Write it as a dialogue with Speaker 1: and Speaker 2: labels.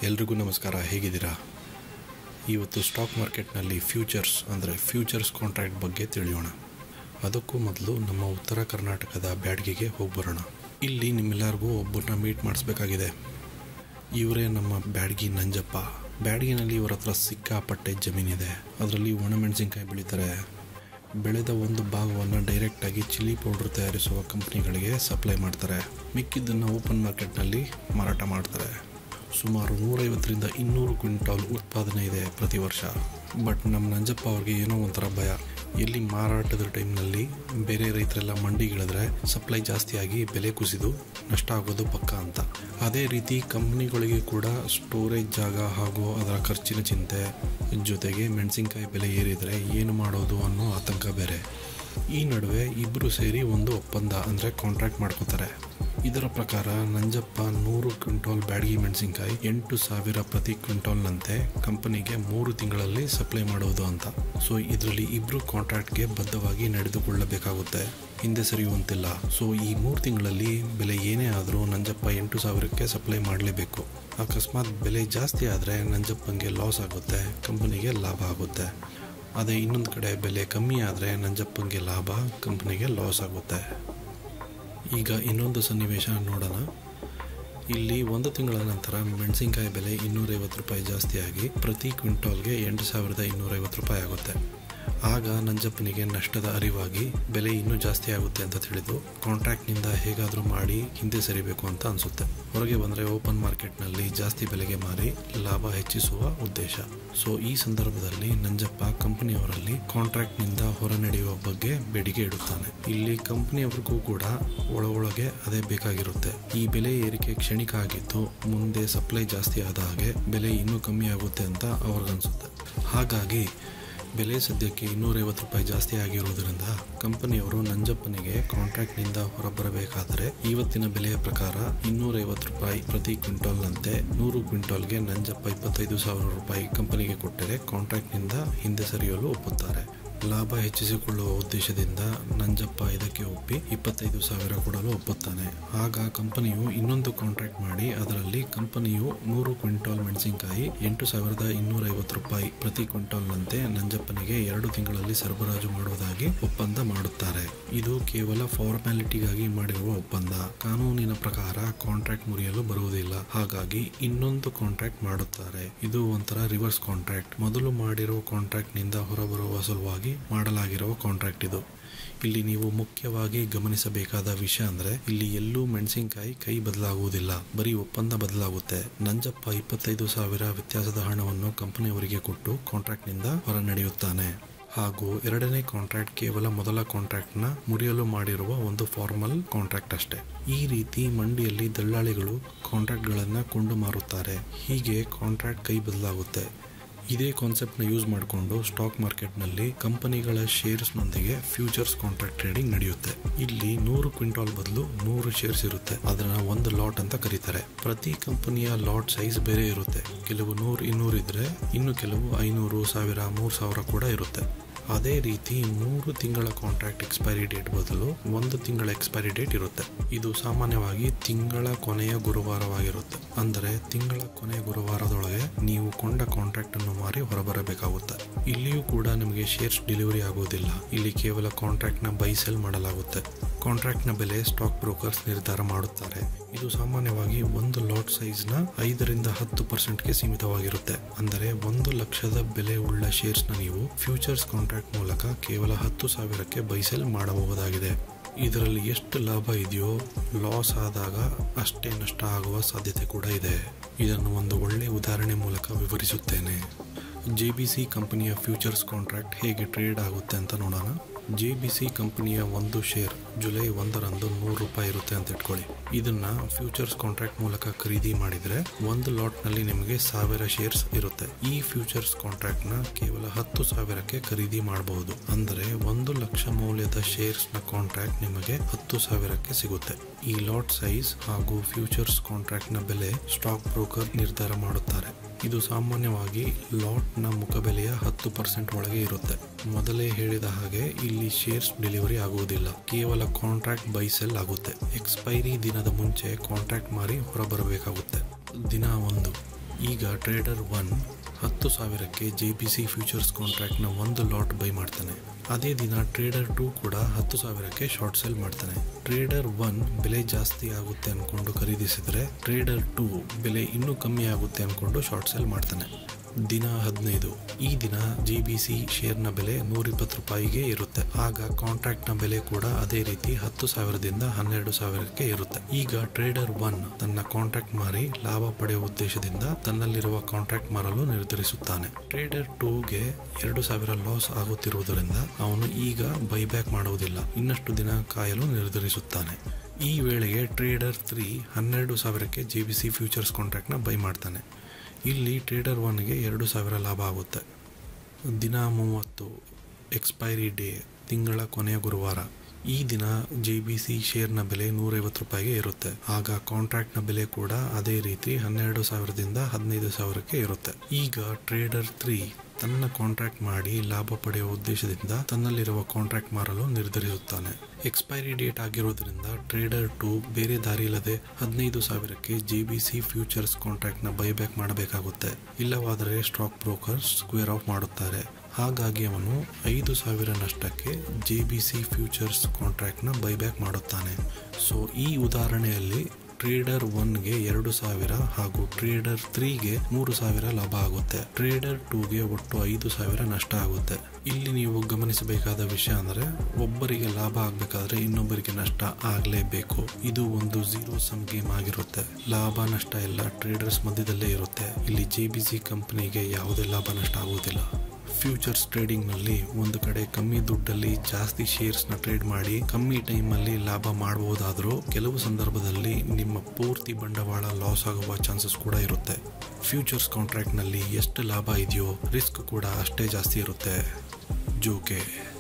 Speaker 1: ಎಲ್ರಿಗೂ ನಮಸ್ಕಾರ ಹೇಗಿದ್ದೀರಾ ಇವತ್ತು ಸ್ಟಾಕ್ ಮಾರ್ಕೆಟ್ನಲ್ಲಿ ಫ್ಯೂಚರ್ಸ್ ಅಂದರೆ ಫ್ಯೂಚರ್ಸ್ ಕಾಂಟ್ರಾಕ್ಟ್ ಬಗ್ಗೆ ತಿಳಿಯೋಣ ಅದಕ್ಕೂ ಮೊದಲು ನಮ್ಮ ಉತ್ತರ ಕರ್ನಾಟಕದ ಬ್ಯಾಡ್ಗಿಗೆ ಹೋಗಿ ಬರೋಣ ಇಲ್ಲಿ ನಿಮ್ಮೆಲ್ಲರಿಗೂ ಒಬ್ಬರನ್ನ ಮೀಟ್ ಮಾಡಿಸ್ಬೇಕಾಗಿದೆ ಇವರೇ ನಮ್ಮ ಬ್ಯಾಡ್ಗಿ ನಂಜಪ್ಪ ಬ್ಯಾಡ್ಗಿನಲ್ಲಿ ಇವರ ಹತ್ರ ಸಿಕ್ಕಾಪಟ್ಟೆ ಜಮೀನಿದೆ ಅದರಲ್ಲಿ ಒಣಮೆಣಸಿನ್ಕಾಯಿ ಬೆಳೀತಾರೆ ಬೆಳೆದ ಒಂದು ಭಾಗವನ್ನು ಡೈರೆಕ್ಟಾಗಿ ಚಿಲ್ಲಿ ಪೌಡರ್ ತಯಾರಿಸುವ ಕಂಪ್ನಿಗಳಿಗೆ ಸಪ್ಲೈ ಮಾಡ್ತಾರೆ ಮಿಕ್ಕಿದ್ದನ್ನು ಓಪನ್ ಮಾರ್ಕೆಟ್ನಲ್ಲಿ ಮಾರಾಟ ಮಾಡ್ತಾರೆ ಸುಮಾರು ನೂರೈವತ್ತರಿಂದ ಇನ್ನೂರು ಕ್ವಿಂಟಾಲ್ ಉತ್ಪಾದನೆ ಇದೆ ಪ್ರತಿ ವರ್ಷ ಬಟ್ ನಮ್ಮ ನಂಜಪ್ಪ ಅವ್ರಿಗೆ ಏನೋ ಒಂಥರ ಭಯ ಎಲ್ಲಿ ಮಾರಾಟದ ಟೈಮ್ನಲ್ಲಿ ಬೇರೆ ರೈತರೆಲ್ಲ ಮಂಡಿಗಿಳಿದ್ರೆ ಸಪ್ಲೈ ಜಾಸ್ತಿಯಾಗಿ ಬೆಲೆ ಕುಸಿದು ನಷ್ಟ ಆಗೋದು ಪಕ್ಕ ಅಂತ ಅದೇ ರೀತಿ ಕಂಪ್ನಿಗಳಿಗೆ ಕೂಡ ಸ್ಟೋರೇಜ್ ಜಾಗ ಹಾಗೂ ಅದರ ಖರ್ಚಿನ ಚಿಂತೆ ಜೊತೆಗೆ ಮೆಣಸಿನ್ಕಾಯಿ ಬೆಲೆ ಏರಿದರೆ ಏನು ಮಾಡೋದು ಅನ್ನೋ ಆತಂಕ ಬೇರೆ ಈ ನಡುವೆ ಇಬ್ಬರು ಸೇರಿ ಒಂದು ಒಪ್ಪಂದ ಅಂದರೆ ಕಾಂಟ್ರಾಕ್ಟ್ ಮಾಡ್ಕೋತಾರೆ ಇದರ ಪ್ರಕಾರ ನಂಜಪ್ಪ ನೂರು ಕ್ವಿಂಟಾಲ್ ಬ್ಯಾಡಗಿ ಮೆಣಸಿನ್ಕಾಯಿ ಎಂಟು ಸಾವಿರ ಪ್ರತಿ ಕ್ವಿಂಟಾಲ್ನಂತೆ ಕಂಪನಿಗೆ ಮೂರು ತಿಂಗಳಲ್ಲಿ ಸಪ್ಲೈ ಮಾಡುವುದು ಅಂತ ಸೊ ಇದರಲ್ಲಿ ಇಬ್ಬರು ಕಾಂಟ್ರಾಕ್ಟ್ಗೆ ಬದ್ಧವಾಗಿ ನಡೆದುಕೊಳ್ಳಬೇಕಾಗುತ್ತೆ ಹಿಂದೆ ಸರಿಯುವಂತಿಲ್ಲ ಸೊ ಈ ಮೂರು ತಿಂಗಳಲ್ಲಿ ಬೆಲೆ ಏನೇ ಆದರೂ ನಂಜಪ್ಪ ಎಂಟು ಸಾವಿರಕ್ಕೆ ಸಪ್ಲೈ ಮಾಡಲೇಬೇಕು ಅಕಸ್ಮಾತ್ ಬೆಲೆ ಜಾಸ್ತಿ ಆದರೆ ನಂಜಪ್ಪಂಗೆ ಲಾಸ್ ಆಗುತ್ತೆ ಕಂಪನಿಗೆ ಲಾಭ ಆಗುತ್ತೆ ಅದೇ ಇನ್ನೊಂದು ಕಡೆ ಬೆಲೆ ಕಮ್ಮಿ ಆದರೆ ನಂಜಪ್ಪಂಗೆ ಲಾಭ ಕಂಪನಿಗೆ ಲಾಸ್ ಆಗುತ್ತೆ ಈಗ ಇನ್ನೊಂದು ಸನ್ನಿವೇಶ ನೋಡೋಣ ಇಲ್ಲಿ ಒಂದು ತಿಂಗಳ ನಂತರ ಮೆಣಸಿನ್ಕಾಯಿ ಬೆಲೆ ಇನ್ನೂರೈವತ್ತು ರೂಪಾಯಿ ಜಾಸ್ತಿಯಾಗಿ ಪ್ರತಿ ಕ್ವಿಂಟಾಲ್ಗೆ ಎಂಟು ಸಾವಿರದ ಇನ್ನೂರೈವತ್ತು ರೂಪಾಯಿ ಆಗುತ್ತೆ ಆಗ ನಂಜಪ್ಪನಿಗೆ ನಷ್ಟದ ಅರಿವಾಗಿ ಬೆಲೆ ಇನ್ನೂ ಜಾಸ್ತಿ ಆಗುತ್ತೆ ಅಂತ ತಿಳಿದು ಕಾಂಟ್ರಾಕ್ಟ್ನಿಂದ ಹೇಗಾದರೂ ಮಾಡಿ ಹಿಂದೆ ಸರಿಬೇಕು ಅಂತ ಅನಿಸುತ್ತೆ ಹೊರಗೆ ಬಂದರೆ ಓಪನ್ ಮಾರ್ಕೆಟ್ನಲ್ಲಿ ಜಾಸ್ತಿ ಬೆಲೆಗೆ ಮಾರಿ ಲಾಭ ಹೆಚ್ಚಿಸುವ ಉದ್ದೇಶ ಸೊ ಈ ಸಂದರ್ಭದಲ್ಲಿ ನಂಜಪ್ಪ ಕಂಪನಿಯವರಲ್ಲಿ ಕಾಂಟ್ರಾಕ್ಟ್ನಿಂದ ಹೊರ ನಡೆಯುವ ಬಗ್ಗೆ ಬೇಡಿಕೆ ಇಡುತ್ತಾನೆ ಇಲ್ಲಿ ಕಂಪನಿಯವರಿಗೂ ಕೂಡ ಒಳ ಒಳಗೆ ಅದೇ ಬೇಕಾಗಿರುತ್ತೆ ಈ ಬೆಲೆ ಏರಿಕೆ ಕ್ಷಣಿಕ ಆಗಿದ್ದು ಮುಂದೆ ಸಪ್ಲೈ ಜಾಸ್ತಿ ಆದ ಹಾಗೆ ಬೆಲೆ ಇನ್ನೂ ಕಮ್ಮಿ ಆಗುತ್ತೆ ಅಂತ ಅವ್ರಿಗನ್ಸುತ್ತೆ ಹಾಗಾಗಿ ಬೆಲೆ ಸದ್ಯಕ್ಕೆ ಇನ್ನೂರೈವತ್ತು ರೂಪಾಯಿ ಜಾಸ್ತಿ ಆಗಿರುವುದರಿಂದ ಕಂಪನಿಯವರು ನಂಜಪ್ಪನಿಗೆ ಕಾಂಟ್ರಾಕ್ಟ್ನಿಂದ ಹೊರಬರಬೇಕಾದರೆ ಇವತ್ತಿನ ಬೆಲೆಯ ಪ್ರಕಾರ ಇನ್ನೂರೈವತ್ತು ರೂಪಾಯಿ ಪ್ರತಿ ಕ್ವಿಂಟಾಲ್ನಂತೆ ನೂರು ಕ್ವಿಂಟಾಲ್ಗೆ ನಂಜಪ್ಪ ಇಪ್ಪತ್ತೈದು ಸಾವಿರ ರೂಪಾಯಿ ಕಂಪನಿಗೆ ಕೊಟ್ಟರೆ ಕಾಂಟ್ರಾಕ್ಟ್ನಿಂದ ಹಿಂದೆ ಸರಿಯಲು ಒಪ್ಪುತ್ತಾರೆ ಲಾಭ ಹೆಚ್ಚಿಸಿಕೊಳ್ಳುವ ಉದ್ದೇಶದಿಂದ ನಂಜಪ್ಪ ಇದಕ್ಕೆ ಒಪ್ಪಿ ಇಪ್ಪತ್ತೈದು ಸಾವಿರ ಕೊಡಲು ಒಪ್ಪುತ್ತಾನೆ ಆಗ ಕಂಪನಿಯು ಇನ್ನೊಂದು ಕಾಂಟ್ರಾಕ್ಟ್ ಮಾಡಿ ಅದರಲ್ಲಿ ಕಂಪನಿಯು ನೂರು ಕ್ವಿಂಟಾಲ್ ಮೆಣಸಿನಕಾಯಿ ಎಂಟು ಸಾವಿರದ ಇನ್ನೂರೈವತ್ತು ರೂಪಾಯಿ ಪ್ರತಿ ಕ್ವಿಂಟಾಲ್ನಂತೆ ನಂಜಪ್ಪನಿಗೆ ಎರಡು ತಿಂಗಳಲ್ಲಿ ಸರಬರಾಜು ಮಾಡುವುದಾಗಿ ಒಪ್ಪಂದ ಮಾಡುತ್ತಾರೆ ಇದು ಕೇವಲ ಫಾರ್ಮ್ಯಾಲಿಟಿಗಾಗಿ ಮಾಡಿರುವ ಒಪ್ಪಂದ ಕಾನೂನಿನ ಪ್ರಕಾರ ಕಾಂಟ್ರಾಕ್ಟ್ ಮುರಿಯಲು ಬರುವುದಿಲ್ಲ ಹಾಗಾಗಿ ಇನ್ನೊಂದು ಕಾಂಟ್ರಾಕ್ಟ್ ಮಾಡುತ್ತಾರೆ ಇದು ಒಂಥರ ರಿವರ್ಸ್ ಕಾಂಟ್ರಾಕ್ಟ್ ಮೊದಲು ಮಾಡಿರುವ ಕಾಂಟ್ರಾಕ್ಟ್ ನಿಂದ ಹೊರಬರುವ ಸಲುವಾಗಿ ಮಾಡಲಾಗಿರುವ ಕಾಂಟ್ರಾಕ್ಟ್ ಇದು ಇಲ್ಲಿ ನೀವು ಮುಖ್ಯವಾಗಿ ಗಮನಿಸಬೇಕಾದ ವಿಷಯ ಅಂದ್ರೆ ಇಲ್ಲಿ ಎಲ್ಲೂ ಮೆಣಸಿನಕಾಯಿ ಕೈ ಬದಲಾಗುವುದಿಲ್ಲ ಬರೀ ಒಪ್ಪಂದ ಬದಲಾಗುತ್ತೆ ನಂಜಪ್ಪ ಇಪ್ಪತ್ತೈದು ಸಾವಿರ ವ್ಯತ್ಯಾಸದ ಹಣವನ್ನು ಕಂಪನಿಯವರಿಗೆ ಕೊಟ್ಟು ಕಾಂಟ್ರಾಕ್ಟ್ನಿಂದ ಹೊರ ನಡೆಯುತ್ತಾನೆ ಹಾಗೂ ಎರಡನೇ ಕಾಂಟ್ರಾಕ್ಟ್ ಕೇವಲ ಮೊದಲ ಕಾಂಟ್ರಾಕ್ಟ್ನ ಮುರಿಯಲು ಮಾಡಿರುವ ಒಂದು ಫಾರ್ಮಲ್ ಕಾಂಟ್ರಾಕ್ಟ್ ಅಷ್ಟೇ ಈ ರೀತಿ ಮಂಡಿಯಲ್ಲಿ ದಳ್ಳಾಳಿಗಳು ಕಾಂಟ್ರಾಕ್ಟ್ಗಳನ್ನು ಕೊಂಡು ಮಾರುತ್ತಾರೆ ಹೀಗೆ ಕಾಂಟ್ರಾಕ್ಟ್ ಕೈ ಬದಲಾಗುತ್ತೆ ಇದೇ ಕಾನ್ಸೆಪ್ಟ್ನ ಯೂಸ್ ಮಾಡಿಕೊಂಡು ಸ್ಟಾಕ್ ಮಾರ್ಕೆಟ್ನಲ್ಲಿ ಕಂಪನಿಗಳ ಶೇರ್ಸ್ನೊಂದಿಗೆ ಫ್ಯೂಚರ್ಸ್ ಕಾಂಟ್ರಾಕ್ಟ್ ಟ್ರೇಡಿಂಗ್ ನಡೆಯುತ್ತೆ ಇಲ್ಲಿ ನೂರು ಕ್ವಿಂಟಾಲ್ ಬದಲು ನೂರು ಶೇರ್ಸ್ ಇರುತ್ತೆ ಅದನ್ನ ಒಂದು ಲಾಟ್ ಅಂತ ಕರೀತಾರೆ ಪ್ರತಿ ಕಂಪನಿಯ ಲಾಟ್ ಸೈಜ್ ಬೇರೆ ಇರುತ್ತೆ ಕೆಲವು ನೂರು ಇನ್ನೂರು ಇದ್ರೆ ಇನ್ನು ಕೆಲವು ಐನೂರು ಸಾವಿರ ಮೂರು ಸಾವಿರ ಕೂಡ ಇರುತ್ತೆ ಅದೇ ರೀತಿ ಮೂರು ತಿಂಗಳ ಕಾಂಟ್ರಾಕ್ಟ್ ಎಕ್ಸ್ಪೈರಿ ಡೇಟ್ ಬದಲು ಒಂದು ತಿಂಗಳ ಎಕ್ಸ್ಪೈರಿ ಡೇಟ್ ಇರುತ್ತೆ ಇದು ಸಾಮಾನ್ಯವಾಗಿ ತಿಂಗಳ ಕೊನೆಯ ಗುರುವಾರವಾಗಿರುತ್ತೆ ಅಂದರೆ ತಿಂಗಳ ಕೊನೆಯ ಗುರುವಾರದೊಳಗೆ ನೀವು ಕೊಂಡ ಕಾಂಟ್ರಾಕ್ಟ್ ಅನ್ನು ಮಾರಿ ಹೊರಬರಬೇಕಾಗುತ್ತೆ ಇಲ್ಲಿಯೂ ಕೂಡ ನಿಮಗೆ ಶೇರ್ಸ್ ಡೆಲಿವರಿ ಆಗುವುದಿಲ್ಲ ಇಲ್ಲಿ ಕೇವಲ ಕಾಂಟ್ರಾಕ್ಟ್ ನ ಬೈ ಸೆಲ್ ಮಾಡಲಾಗುತ್ತೆ ಕಾಂಟ್ರಾಕ್ಟ್ ನ ಬೆಲೆ ಸ್ಟಾಕ್ ಬ್ರೋಕರ್ಸ್ ನಿರ್ಧಾರ ಮಾಡುತ್ತಾರೆ ಇದು ಸಾಮಾನ್ಯವಾಗಿ ಒಂದು ಲಾಟ್ ಸೈಜ್ ನ ಐದರಿಂದ ಹತ್ತು ಪರ್ಸೆಂಟ್ಗೆ ಸೀಮಿತವಾಗಿರುತ್ತೆ ಅಂದರೆ ಒಂದು ಲಕ್ಷದ ಬೆಲೆ ಉಳ್ಳ ಶೇರ್ಸ್ ನ ನೀವು ಫ್ಯೂಚರ್ಸ್ ಕಾಂಟ್ರಾಕ್ಟ್ ಮೂಲಕ ಕೇವಲ ಹತ್ತು ಸಾವಿರಕ್ಕೆ ಬೈಸೆಲ್ ಮಾಡಬಹುದಾಗಿದೆ ಇದರಲ್ಲಿ ಎಷ್ಟು ಲಾಭ ಇದೆಯೋ ಲಾಸ್ ಆದಾಗ ಅಷ್ಟೇ ನಷ್ಟ ಆಗುವ ಸಾಧ್ಯತೆ ಕೂಡ ಇದೆ ಇದನ್ನು ಒಂದು ಒಳ್ಳೆಯ ಉದಾಹರಣೆ ಮೂಲಕ ವಿವರಿಸುತ್ತೇನೆ ಜೆ ಬಿ ಸಿ ಕಂಪನಿಯ ಫ್ಯೂಚರ್ಸ್ ಕಾಂಟ್ರಾಕ್ಟ್ ಹೇಗೆ ಟ್ರೇಡ್ ಆಗುತ್ತೆ ಅಂತ ನೋಡೋಣ ಜೆ ಬಿ ಸಿ ಕಂಪನಿಯ ಒಂದು ಶೇರ್ ಜುಲೈ ಒಂದರಂದು ನೂರು ರೂಪಾಯಿ ಇರುತ್ತೆ ಅಂತ ಇಟ್ಕೊಳ್ಳಿ ಇದನ್ನ ಫ್ಯೂಚರ್ಸ್ ಕಾಂಟ್ರಾಕ್ಟ್ ಮೂಲಕ ಖರೀದಿ ಮಾಡಿದ್ರೆ ಒಂದು ಲಾಟ್ನಲ್ಲಿ ನಿಮಗೆ ಸಾವಿರ ಶೇರ್ಸ್ ಇರುತ್ತೆ ಈ ಫ್ಯೂಚರ್ಸ್ ಕಾಂಟ್ರಾಕ್ಟ್ ನ ಕೇವಲ ಹತ್ತು ಸಾವಿರಕ್ಕೆ ಖರೀದಿ ಮಾಡಬಹುದು ಅಂದರೆ ಒಂದು ಲಕ್ಷ ಮೌಲ್ಯದ ಶೇರ್ಸ್ ನ ಕಾಂಟ್ರಾಕ್ಟ್ ನಿಮಗೆ ಹತ್ತು ಸಾವಿರಕ್ಕೆ ಸಿಗುತ್ತೆ ಈ ಲಾಟ್ ಸೈಜ್ ಹಾಗೂ ಫ್ಯೂಚರ್ಸ್ ಕಾಂಟ್ರಾಕ್ಟ್ ನ ಬೆಲೆ ಸ್ಟಾಕ್ ಬ್ರೋಕರ್ ನಿರ್ಧಾರ ಮಾಡುತ್ತಾರೆ ಇದು ಸಾಮಾನ್ಯವಾಗಿ ಲಾಟ್ನ ಮುಖಬೆಲೆಯ ಹತ್ತು ಪರ್ಸೆಂಟ್ ಒಳಗೆ ಇರುತ್ತೆ ಮೊದಲೇ ಹೇಳಿದ ಹಾಗೆ ಇಲ್ಲಿ ಶೇರ್ಸ್ ಡೆಲಿವರಿ ಆಗುವುದಿಲ್ಲ ಕೇವಲ ಕಾಂಟ್ರಾಕ್ಟ್ ಬೈ ಸೆಲ್ ಆಗುತ್ತೆ ಎಕ್ಸ್ಪೈರಿ ದಿನದ ಮುಂಚೆ ಕಾಂಟ್ರಾಕ್ಟ್ ಮಾರಿ ಹೊರಬರಬೇಕಾಗುತ್ತೆ ದಿನ ಒಂದು ಈಗ ಟ್ರೇಡರ್ ಒನ್ ಹತ್ತು ಸಾವಿರಕ್ಕೆ ಜೆ ಬಿ ಸಿ ಫ್ಯೂಚರ್ಸ್ ಕಾಂಟ್ರಾಕ್ಟ್ನ ಒಂದು ಲಾಟ್ ಬೈ ಮಾಡ್ತಾನೆ ಅದೇ ದಿನ ಟ್ರೇಡರ್ ಟೂ ಕೂಡ ಹತ್ತು ಸಾವಿರಕ್ಕೆ ಶಾರ್ಟ್ ಸೆಲ್ ಮಾಡ್ತಾನೆ ಟ್ರೇಡರ್ ಒನ್ ಬೆಲೆ ಜಾಸ್ತಿ ಆಗುತ್ತೆ ಅನ್ಕೊಂಡು ಖರೀದಿಸಿದ್ರೆ ಟ್ರೇಡರ್ ಟೂ ಬೆಲೆ ಇನ್ನೂ ಕಮ್ಮಿ ಆಗುತ್ತೆ ಅನ್ಕೊಂಡು ಶಾರ್ಟ್ ಸೆಲ್ ಮಾಡ್ತಾನೆ ದಿನ ಹದಿನೈದು ಈ ದಿನ ಜಿ ಬಿ ಸಿ ಶೇರ್ನ ಬೆಲೆ ನೂರಿಪ್ಪತ್ತು ರೂಪಾಯಿಗೆ ಇರುತ್ತೆ ಆಗ ಕಾಂಟ್ರಾಕ್ಟ್ನ ಬೆಲೆ ಕೂಡ ಅದೇ ರೀತಿ ಹತ್ತು ಸಾವಿರದಿಂದ ಹನ್ನೆರಡು ಸಾವಿರಕ್ಕೆ ಇರುತ್ತೆ ಈಗ ಟ್ರೇಡರ್ ಒನ್ ತನ್ನ ಕಾಂಟ್ರಾಕ್ಟ್ ಮಾರಿ ಲಾಭ ಪಡೆಯುವ ಉದ್ದೇಶದಿಂದ ತನ್ನಲ್ಲಿರುವ ಕಾಂಟ್ರಾಕ್ಟ್ ಮಾರಲು ನಿರ್ಧರಿಸುತ್ತಾನೆ ಟ್ರೇಡರ್ ಟೂಗೆ ಎರಡು ಸಾವಿರ ಲಾಸ್ ಆಗುತ್ತಿರುವುದರಿಂದ ಅವನು ಈಗ ಬೈಬ್ಯಾಕ್ ಮಾಡುವುದಿಲ್ಲ ಇನ್ನಷ್ಟು ದಿನ ಕಾಯಲು ನಿರ್ಧರಿಸುತ್ತಾನೆ ಈ ವೇಳೆಗೆ ಟ್ರೇಡರ್ ತ್ರೀ ಹನ್ನೆರಡು ಸಾವಿರಕ್ಕೆ ಜಿ ಬಿ ಸಿ ಫ್ಯೂಚರ್ಸ್ ಕಾಂಟ್ರಾಕ್ಟ್ನ ಬೈ ಮಾಡ್ತಾನೆ ಇಲ್ಲಿ ಟ್ರೇಡರ್ ಒನ್ಗೆ ಎರಡು ಸಾವಿರ ಲಾಭ ಆಗುತ್ತೆ ದಿನ ಮೂವತ್ತು ಎಕ್ಸ್ಪೈರಿ ಡೇ ತಿಂಗಳ ಕೊನೆಯ ಗುರುವಾರ ಈ ದಿನ ಜೆ ಬಿ ಸಿ ಶೇರ್ನ ಬೆಲೆ ನೂರೈವತ್ತು ರೂಪಾಯಿಗೆ ಇರುತ್ತೆ ಆಗ ಕಾಂಟ್ರಾಕ್ಟ್ನ ಬೆಲೆ ಕೂಡ ಅದೇ ರೀತಿ ಹನ್ನೆರಡು ಸಾವಿರದಿಂದ ಹದಿನೈದು ಸಾವಿರಕ್ಕೆ ಇರುತ್ತೆ ಈಗ ಟ್ರೇಡರ್ ತ್ರೀ ತನ್ನ ಕಾಂಟ್ರಾಕ್ಟ್ ಮಾಡಿ ಲಾಭ ಪಡೆಯುವ ಉದ್ದೇಶದಿಂದ ತನ್ನಲ್ಲಿರುವ ಕಾಂಟ್ರಾಕ್ಟ್ ಮಾರಲು ನಿರ್ಧರಿಸುತ್ತಾನೆ ಎಕ್ಸ್ಪೈರಿ ಡೇಟ್ ಆಗಿರೋದ್ರಿಂದ ಟ್ರೇಡರ್ ಟು ಬೇರೆ ದಾರಿ ಇಲ್ಲದೆ ಹದಿನೈದು ಸಾವಿರಕ್ಕೆ ಜೆ ಬಿ ಸಿ ಫ್ಯೂಚರ್ಸ್ ಕಾಂಟ್ರಾಕ್ಟ್ನ ಬೈಬ್ಯಾಕ್ ಮಾಡಬೇಕಾಗುತ್ತೆ ಇಲ್ಲವಾದರೆ ಸ್ಟಾಕ್ ಬ್ರೋಕರ್ ಸ್ಕ್ವೇರ್ ಆಫ್ ಮಾಡುತ್ತಾರೆ ಹಾಗಾಗಿ ಅವನು ಐದು ಸಾವಿರ ನಷ್ಟಕ್ಕೆ ಜೆ ಬಿ ಸಿ ಫ್ಯೂಚರ್ಸ್ ಕಾಂಟ್ರಾಕ್ಟ್ನ ಬೈಬ್ಯಾಕ್ ಮಾಡುತ್ತಾನೆ ಸೊ ಈ ಉದಾಹರಣೆಯಲ್ಲಿ ಟ್ರೇಡರ್ ಒನ್ಗೆ ಎರಡು ಸಾವಿರ ಹಾಗೂ ಟ್ರೇಡರ್ ತ್ರೀಗೆ ಮೂರು ಸಾವಿರ ಲಾಭ ಆಗುತ್ತೆ ಟ್ರೇಡರ್ ಟೂಗೆ ಒಟ್ಟು ಐದು ಸಾವಿರ ನಷ್ಟ ಆಗುತ್ತೆ ಇಲ್ಲಿ ನೀವು ಗಮನಿಸಬೇಕಾದ ವಿಷಯ ಅಂದರೆ ಒಬ್ಬರಿಗೆ ಲಾಭ ಆಗಬೇಕಾದ್ರೆ ಇನ್ನೊಬ್ಬರಿಗೆ ನಷ್ಟ ಆಗಲೇಬೇಕು ಇದು ಒಂದು ಝೀರೋ ಸಮ್ ಗೇಮ್ ಆಗಿರುತ್ತೆ ಲಾಭ ನಷ್ಟ ಎಲ್ಲ ಟ್ರೇಡರ್ಸ್ ಮಧ್ಯದಲ್ಲೇ ಇರುತ್ತೆ ಇಲ್ಲಿ ಜೆ ಬಿ ಸಿ ಕಂಪನಿಗೆ ಯಾವುದೇ ಲಾಭ ನಷ್ಟ ಆಗುವುದಿಲ್ಲ ಫ್ಯೂಚರ್ಸ್ ಟ್ರೇಡಿಂಗ್ನಲ್ಲಿ ಒಂದು ಕಡೆ ಕಮ್ಮಿ ದುಡ್ಡಲ್ಲಿ ಜಾಸ್ತಿ ಶೇರ್ಸ್ನ ಟ್ರೇಡ್ ಮಾಡಿ ಕಮ್ಮಿ ಟೈಮಲ್ಲಿ ಲಾಭ ಮಾಡಬಹುದಾದರೂ ಕೆಲವು ಸಂದರ್ಭದಲ್ಲಿ ನಿಮ್ಮ ಪೂರ್ತಿ ಬಂಡವಾಳ ಲಾಸ್ ಆಗುವ ಚಾನ್ಸಸ್ ಕೂಡ ಇರುತ್ತೆ ಫ್ಯೂಚರ್ಸ್ ಕಾಂಟ್ರಾಕ್ಟ್ನಲ್ಲಿ ಎಷ್ಟು ಲಾಭ ಇದೆಯೋ ರಿಸ್ಕ್ ಕೂಡ ಅಷ್ಟೇ ಜಾಸ್ತಿ ಇರುತ್ತೆ ಜೋಕೆ